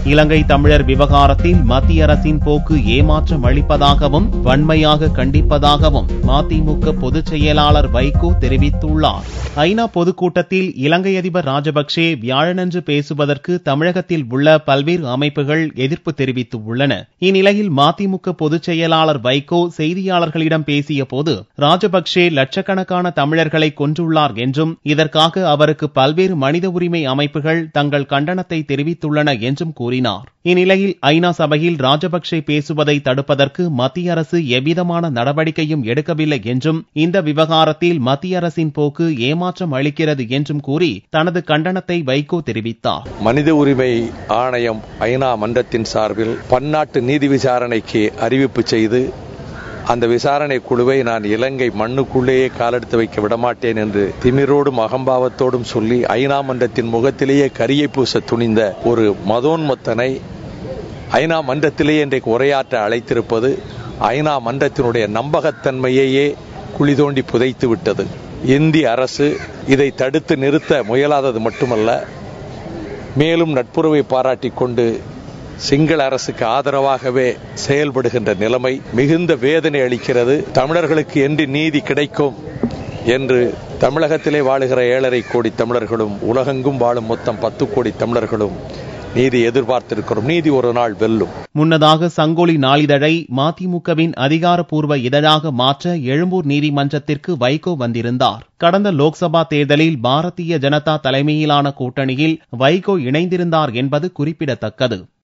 இலங்கை தமிழர் விவகாரத்தில் மத்திய அரசின் போக்கு ஏமாற்றம் அளிப்பதாகவும் வன்மையாக கண்டிப்பதாகவும் மதிமுக பொதுச் செயலாளர் வைகோ தெரிவித்துள்ளார் ஐநா பொதுக்கூட்டத்தில் இலங்கை அதிபர் ராஜபக்சே வியாழனன்று பேசுவதற்கு தமிழகத்தில் உள்ள பல்வேறு அமைப்புகள் எதிர்ப்பு தெரிவித்துள்ளன இந்நிலையில் மதிமுக பொதுச் செயலாளர் வைகோ செய்தியாளர்களிடம் பேசிய போது ராஜபக்சே லட்சக்கணக்கான தமிழர்களை கொன்றுள்ளார் என்றும் இதற்காக அவருக்கு பல்வேறு மனித உரிமை அமைப்புகள் தங்கள் கண்டனத்தை தெரிவித்துள்ளன என்றும் கூறினார் இந்நிலையில் ஐநா சபையில் ராஜபக்சே பேசுவதை தடுப்பதற்கு மத்திய அரசு எவ்விதமான நடவடிக்கையும் எடுக்கவில்லை என்றும் இந்த விவகாரத்தில் மத்திய அரசின் போக்கு ஏமாற்றம் அளிக்கிறது என்றும் கூறி தனது கண்டனத்தை வைகோ தெரிவித்தார் மனித உரிமை ஆணையம் ஐநா மன்றத்தின் சார்பில் பன்னாட்டு நீதி விசாரணைக்கு அறிவிப்பு செய்து அந்த விசாரணை குழுவை நான் இலங்கை மண்ணுக்குள்ளேயே காலெடுத்து வைக்க விடமாட்டேன் என்று திமிரோடும் அகம்பாவத்தோடும் சொல்லி ஐநா மன்றத்தின் முகத்திலேயே கரியை பூச துணிந்த ஒரு மதோன்மத்தனை ஐநா மன்றத்திலேயே இன்றைக்கு உரையாற்ற அழைத்திருப்பது ஐநா மன்றத்தினுடைய நம்பகத்தன்மையையே குழி தோண்டி புதைத்து விட்டது இந்திய அரசு இதை தடுத்து நிறுத்த முயலாதது மட்டுமல்ல மேலும் நட்புறவை பாராட்டிக் கொண்டு சிங்கள அரசுக்கு ஆதரவாகவே செயல்படுகின்ற நிலைமை மிகுந்த வேதனை அளிக்கிறது தமிழர்களுக்கு என்று நீதி கிடைக்கும் என்று தமிழகத்திலே வாழுகிற ஏழரை கோடி தமிழர்களும் உலகெங்கும் வாழும் மொத்தம் பத்து கோடி தமிழர்களும் நீதி எதிர்பார்த்திருக்கிறோம் நீதி ஒரு நாள் வெல்லும் முன்னதாக சங்கொலி நாளிதழை மதிமுகவின் அதிகாரப்பூர்வ இதழாக மாற்ற எழும்பூர் நீதிமன்றத்திற்கு வைகோ வந்திருந்தார் கடந்த லோக்சபா தேர்தலில் பாரதிய ஜனதா தலைமையிலான கூட்டணியில் வைகோ இணைந்திருந்தார் என்பது குறிப்பிடத்தக்கது